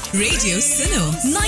Radio Suno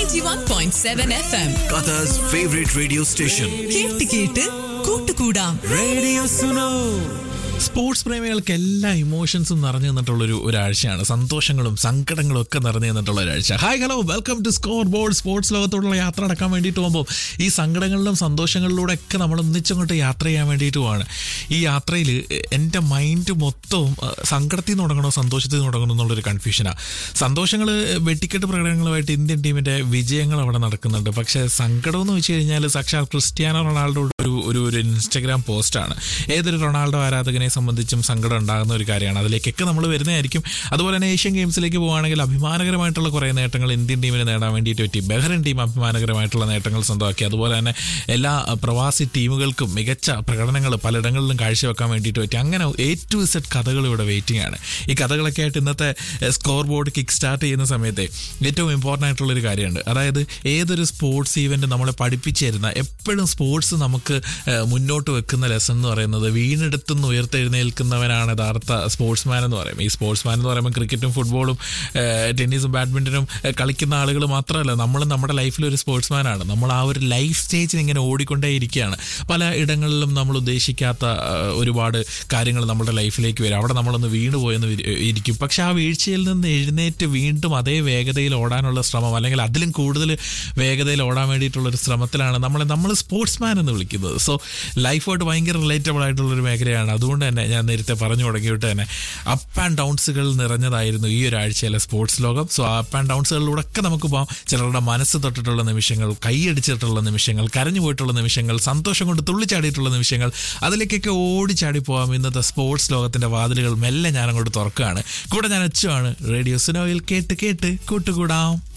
91.7 FM. Qatar's favorite radio station. കേട്ട് കേട്ട് കൂട്ടുകൂടാം Radio Suno. സ്പോർട്സ് പ്രേമികൾക്ക് എല്ലാ ഇമോഷൻസും നിറഞ്ഞു നിന്നിട്ടുള്ളൊരു ഒരാഴ്ചയാണ് സന്തോഷങ്ങളും സങ്കടങ്ങളും ഒക്കെ നിറഞ്ഞു നിന്നിട്ടുള്ള ഒരാഴ്ച hi hello welcome to scoreboard sports ലോകത്തോടുള്ള യാത്ര നടക്കാൻ വേണ്ടിയിട്ട് പോകുമ്പോൾ ഈ സങ്കടങ്ങളിലും സന്തോഷങ്ങളിലൂടെ ഒക്കെ നമ്മൾ ഒന്നിച്ചങ്ങോട്ട് യാത്ര ചെയ്യാൻ വേണ്ടിയിട്ടുമാണ് ഈ യാത്രയിൽ എൻ്റെ മൈൻഡ് മൊത്തവും അഹ്, സങ്കടത്തിൽ നിന്ന് തുടങ്ങണോ സന്തോഷത്തിൽ നിന്ന് തുടങ്ങണോ എന്നുള്ളൊരു കൺഫ്യൂഷനാണ് സന്തോഷങ്ങൾ വെട്ടിക്കെട്ട് പ്രകടനങ്ങളുമായിട്ട് ഇന്ത്യൻ ടീമിൻ്റെ വിജയങ്ങൾ അവിടെ നടക്കുന്നുണ്ട് പക്ഷേ സങ്കടം എന്ന് വെച്ച് കഴിഞ്ഞാൽ സാക്ഷാൽ ക്രിസ്ത്യാനോ റൊണാൾഡോ ഒരു ഒരു ഒരു ഇൻസ്റ്റഗ്രാം പോസ്റ്റാണ് ഏതൊരു റൊണാൾഡോ ആരാധകനെ സംബന്ധിച്ചും സങ്കടം ഉണ്ടാകുന്ന ഒരു കാര്യമാണ് അതിലേക്കൊക്കെ നമ്മൾ വരുന്നതായിരിക്കും അതുപോലെ തന്നെ ഏഷ്യൻ ഗെയിംസിലേക്ക് പോവുകയാണെങ്കിൽ അഭിമാനകരമായിട്ടുള്ള കുറേ നേട്ടങ്ങൾ ഇന്ത്യൻ ടീമിന് നേടാൻ വേണ്ടിയിട്ട് പറ്റി ബഹ്റൈൻ ടീം അഭിമാനകരമായിട്ടുള്ള നേട്ടങ്ങൾ സ്വന്തമാക്കി അതുപോലെ തന്നെ എല്ലാ അഹ്, പ്രവാസി ടീമുകൾക്കും മികച്ച പ്രകടനങ്ങൾ പലയിടങ്ങളിലും കാഴ്ചവെക്കാൻ വേണ്ടിയിട്ട് പറ്റി അങ്ങനെ എ ടു സെറ്റ് കഥകൾ ഇവിടെ വെയിറ്റിംഗ് ആണ് ഈ കഥകളൊക്കെ ആയിട്ട് ഇന്നത്തെ സ്കോർ ബോർഡ് കിക്ക് സ്റ്റാർട്ട് ചെയ്യുന്ന സമയത്ത് ഏറ്റവും ഇമ്പോർട്ടൻ്റ് ആയിട്ടുള്ളൊരു കാര്യമുണ്ട് അതായത് ഏതൊരു സ്പോർട്സ് ഈവൻറ്റ് നമ്മളെ പഠിപ്പിച്ചു തരുന്ന എപ്പോഴും സ്പോർട്സ് നമുക്ക് ഏഹ്, മുന്നോട്ട് വെക്കുന്ന ലെസൺ എന്ന് പറയുന്നത് വീണെടുത്തുനിന്ന് ഉയർത്തെഴുന്നേൽക്കുന്നവനാണ് യഥാർത്ഥ സ്പോർട്സ്മാൻ എന്ന് പറയും ഈ സ്പോർട്സ്മാൻ എന്ന് പറയുമ്പോൾ ക്രിക്കറ്റും ഫുട്ബോളും ഏഹ്, ടെന്നീസും ബാഡ്മിൻ്റനും ഏഹ്, കളിക്കുന്ന ആളുകൾ മാത്രമല്ല നമ്മൾ നമ്മുടെ ലൈഫിൽ ഒരു സ്പോർട്സ്മാനാണ് നമ്മൾ ആ ഒരു ലൈഫ് സ്റ്റേജിൽ ഇങ്ങനെ ഓടിക്കൊണ്ടേ ഇരിക്കുകയാണ് പല ഇടങ്ങളിലും നമ്മൾ ഉദ്ദേശിക്കാത്ത ഏഹ്, ഒരുപാട് കാര്യങ്ങൾ നമ്മുടെ ലൈഫിലേക്ക് വരും അവിടെ നമ്മളൊന്ന് വീണ് പോയെന്ന് വിരി- ഇരിക്കും പക്ഷെ ആ വീഴ്ചയിൽ നിന്ന് എഴുന്നേറ്റ് വീണ്ടും അതേ വേഗതയിൽ ഓടാനുള്ള ശ്രമം അല്ലെങ്കിൽ അതിലും കൂടുതൽ വേഗതയിൽ ഓടാൻ വേണ്ടിയിട്ടുള്ള ഒരു ശ്രമത്തിലാണ് നമ്മളെ നമ്മൾ സ്പോർട്സ്മാൻ എന്ന് വിളിക്കുന്നത് സോ ലൈഫായിട്ട് ഭയങ്കര റിലേറ്റബിൾ ആയിട്ടുള്ള ഒരു മേഖലയാണ് അതുകൊണ്ട് തന്നെ ഞാൻ നേരത്തെ പറഞ്ഞു തുടങ്ങിയിട്ട് തന്നെ അപ്പ് ആൻഡ് ഡൗൺസുകൾ നിറഞ്ഞതായിരുന്നു ഈ ഒരാഴ്ചയിലെ സ്പോർട്സ് ലോകം സോ അപ്പ് ആൻഡ് ഡൗൺസുകളിലൂടെ ഒക്കെ നമുക്ക് പോകാം ചിലരുടെ മനസ്സ് തൊട്ടിട്ടുള്ള നിമിഷങ്ങൾ കൈയടിച്ചിട്ടുള്ള നിമിഷങ്ങൾ കരഞ്ഞു പോയിട്ടുള്ള നിമിഷങ്ങൾ സന്തോഷം കൊണ്ട് തുള്ളിച്ചാടിയിട്ടുള്ള നിമിഷങ്ങൾ അതിലേക്കൊക്കെ ഓടിച്ചാടി പോകാം ഇന്നത്തെ സ്പോർട്സ് ലോകത്തിന്റെ വാതിലുകൾ മെല്ലെ ഞാൻ അങ്ങോട്ട് തുറക്കുകയാണ് കൂടെ ഞാൻ അച്ചുവാണ് റേഡിയോ സുനോയിൽ കേട്ട് കേട്ട് കൂട്ടുകൂടാം